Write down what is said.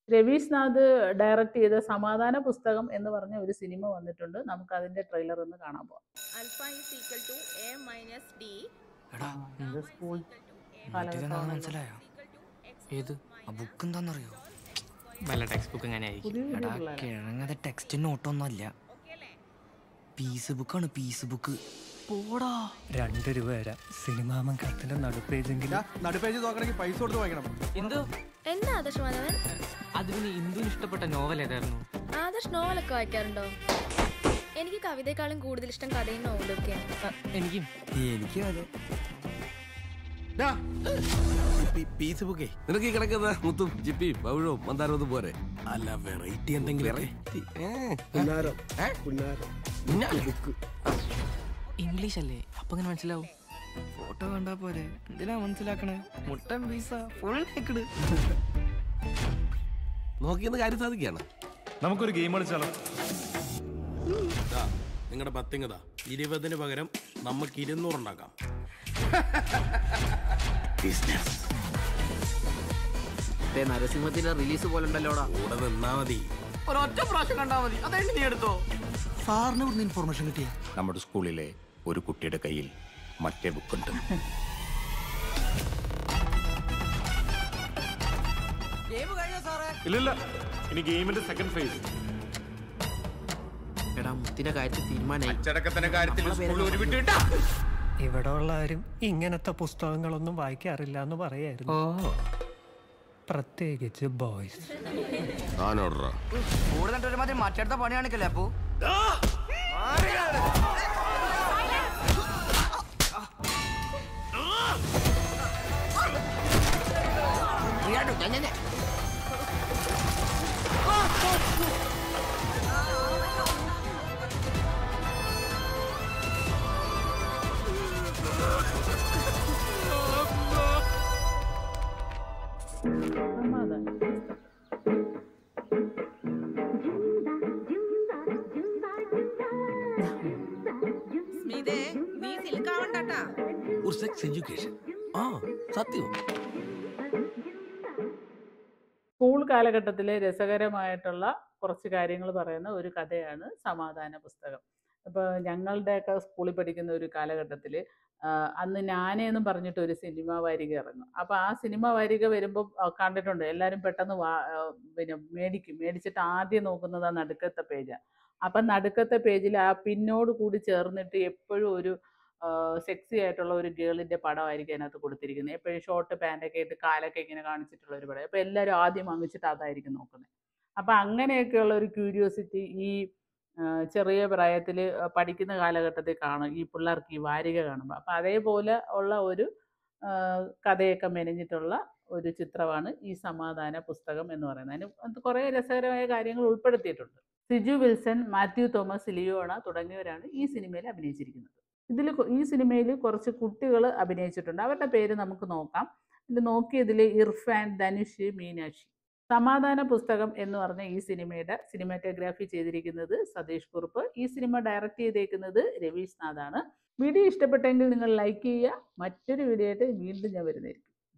Ravish Nath direct ചെയ്ത സമാധാന പുസ്തകം എന്ന് പറഞ്ഞ ഒരു സിനിമ വന്നിട്ടുണ്ട് നമുക്ക് അതിന്റെ ട്രെയിലർ ഒന്ന് കാണാൻ പോവാം alpha is equal to a minus d എടാ ഇത് സ്കൂൾ മറ്റേതെന്താണെന്ന് മനസ്സിലായോ ഏത് ആ ബുക്ക് എന്താണെന്നറിയോ വല്ല ടെക്സ്റ്റ് ബുക്ക് എങ്ങനെ ആയിരിക്കും പുതിയ പുതിയ എടാ പിള്ളേരാ. കിഴങ്ങത് ടെക്സ്റ്റ് നോട്ടൊന്നും അല്ല പീസ് ബുക്കാണ് പീസ് ബുക്ക് പോടാ രണ്ട് രൂപ തരാം സിനിമാമൻ കത്തിന്റെ നടുപ്പേജെങ്കിലും നടുപ്പേജ് നോക്കണമെങ്കിൽ പൈസ കൊടുത്ത് വാങ്ങിക്കണം ഇന്ദു എന്താ ആദർശ് മാധവൻ അത് പിന്നെ ഇന്ദുവിന് ഇഷ്ടപ്പെട്ട നോവൽ ഏതായിരുന്നു ആദർശ് നോവലൊക്കെ വായിക്കാറുണ്ടോ എനിക്ക് കവിതയെക്കാളും കൂടുതൽ ഇഷ്ടം കഥയും നോവലും ഒക്കെയാണ് ആ, എനിക്കും എനിക്കും അതെ പീസ് ബുക്കേ നിനക്ക് ഈ കിടക്കുന്ന മുത്തും ജിപ്പി പവിഴവും മന്ദാരവും പോരെ അല്ല വെറൈറ്റി എന്തെങ്കിലും ഇംഗ്ലീഷ് അല്ലേ അപ്പൊ അങ്ങനെ മനസ്സിലാവും ഫോട്ടോ കണ്ടാ പോരെ എന്തിനാ മനസ്സിലാക്കണേ മുട്ടൻ പീസ ഫുൾ നേക്കഡ് നോക്കിയെന്ന് കാര്യം സാധിക്കാണ് നമുക്കൊരു ഗെയിം കളിച്ചാലോ നിങ്ങളുടെ പത്തിങ്ങതാ ഇരുപതിന് പകരം നമുക്ക് ഇരുന്നൂറുണ്ടാക്കാം നരസിംഹത്തിന്റെ റിലീസ് പോലെ ഉണ്ടല്ലോടാ കൂടെ നിന്നാ മതി ഒരൊറ്റ പ്രാവശ്യം കണ്ടാ മതി അതെന്നെ നീ എടുത്തോ സാറിന് ഇവിടുന്ന് ഇൻഫർമേഷൻ കിട്ടിയ നമ്മുടെ സ്കൂളിലെ ഒരു കുട്ടിയുടെ കയ്യിൽ മറ്റേ ബുക്കുണ്ട് ഇല്ലില്ല ഇനി ഗെയിമിന്റെ സെക്കൻഡ് ഫേസ് എടാ മുത്തിന്റെ കാര്യത്തിൽ തീരുമാനമായി അച്ചടക്കത്തിന്റെ കാര്യത്തിൽ സ്കൂളിൽ ഒരു വിട്ടിട്ടാ ഇവിടെ ഉള്ള ആരും ഇങ്ങനത്തെ പുസ്തകങ്ങളൊന്നും വായിക്കാറില്ല എന്ന് പറയായിരുന്നു ഓ പ്രത്യേകിച്ച് ബോയ്സ് താനോടറാ കൂടുതൽ ഒരുമാതിരി മറ്റടുത്ത പണി കാണിക്കല്ലേ അപ്പോ സമാധാനം സ്മിതേ നീ സിൽക്കാവണ്ടാട്ടാ ഒരു സെക്സ് എഡ്യൂക്കേഷൻ ആ സത്യം സ്കൂൾ കാലഘട്ടത്തിലെ രസകരമായിട്ടുള്ള കുറച്ച് കാര്യങ്ങൾ പറയുന്ന ഒരു കഥയാണ് സമാധാന പുസ്തകം അപ്പോൾ ഞങ്ങളുടെയൊക്കെ സ്കൂളിൽ പഠിക്കുന്ന ഒരു കാലഘട്ടത്തിൽ അന്ന് ഞാനേ എന്നും പറഞ്ഞിട്ട് ഒരു സിനിമ വാരിക ഇറങ്ങും അപ്പോൾ ആ സിനിമ വാരിക വരുമ്പോൾ കണ്ടിട്ടുണ്ട് എല്ലാവരും പെട്ടെന്ന് വാ ആ, പിന്നെ മേടിക്കും മേടിച്ചിട്ട് ആദ്യം നോക്കുന്നത് ആ നടുക്കത്തെ പേജാണ് അപ്പം നടുക്കത്തെ പേജിൽ ആ പിന്നോട് കൂടി ചേർന്നിട്ട് എപ്പോഴും ഒരു സെക്സി ആയിട്ടുള്ള ഒരു ഗേളിൻ്റെ പടമായിരിക്കും അതിനകത്ത് കൊടുത്തിരിക്കുന്നത് എപ്പോഴും ഷോർട്ട് പാൻറ്റൊക്കെ ഇട്ട് കാലൊക്കെ ഇങ്ങനെ കാണിച്ചിട്ടുള്ള ഒരു പടം അപ്പോൾ എല്ലാവരും ആദ്യം വാങ്ങിച്ചിട്ട് അതായിരിക്കും നോക്കുന്നത് അപ്പം അങ്ങനെയൊക്കെയുള്ള ഒരു ക്യൂരിയോസിറ്റി ഈ ആ, ചെറിയ പ്രായത്തിൽ പഠിക്കുന്ന കാലഘട്ടത്തിൽ കാണും ഈ പിള്ളേർക്ക് ഈ വാരിക കാണുമ്പോൾ അപ്പം അതേപോലെ ഉള്ള ഒരു ആ, കഥയൊക്കെ മെനഞ്ഞിട്ടുള്ള ഒരു ചിത്രമാണ് ഈ സമാധാന പുസ്തകം എന്ന് പറയുന്നത് അതിന് അത് കുറേ രസകരമായ കാര്യങ്ങൾ ഉൾപ്പെടുത്തിയിട്ടുണ്ട് സിജു വിൽസൺ മാത്യു തോമസ് ലിയോണ തുടങ്ങിയവരാണ് ഈ സിനിമയിൽ അഭിനയിച്ചിരിക്കുന്നത് ഇതിൽ ഈ സിനിമയിൽ കുറച്ച് കുട്ടികൾ അഭിനയിച്ചിട്ടുണ്ട് അവരുടെ പേര് നമുക്ക് നോക്കാം ഇത് നോക്കിയതിൽ ഇർഫാൻ ധനുഷ് മീനാക്ഷി സമാധാന പുസ്തകം എന്ന് പറഞ്ഞ ഈ സിനിമയുടെ സിനിമാറ്റോഗ്രാഫി ചെയ്തിരിക്കുന്നത് സതീഷ് കുറുപ്പ് ഈ സിനിമ ഡയറക്റ്റ് ചെയ്തേക്കുന്നത് രവീഷ് നാഥാണ് വീഡിയോ ഇഷ്ടപ്പെട്ടെങ്കിൽ നിങ്ങൾ ലൈക്ക് ചെയ്യുക മറ്റൊരു വീഡിയോ ആയിട്ട് വീണ്ടും ഞാൻ വരുന്നതായിരിക്കും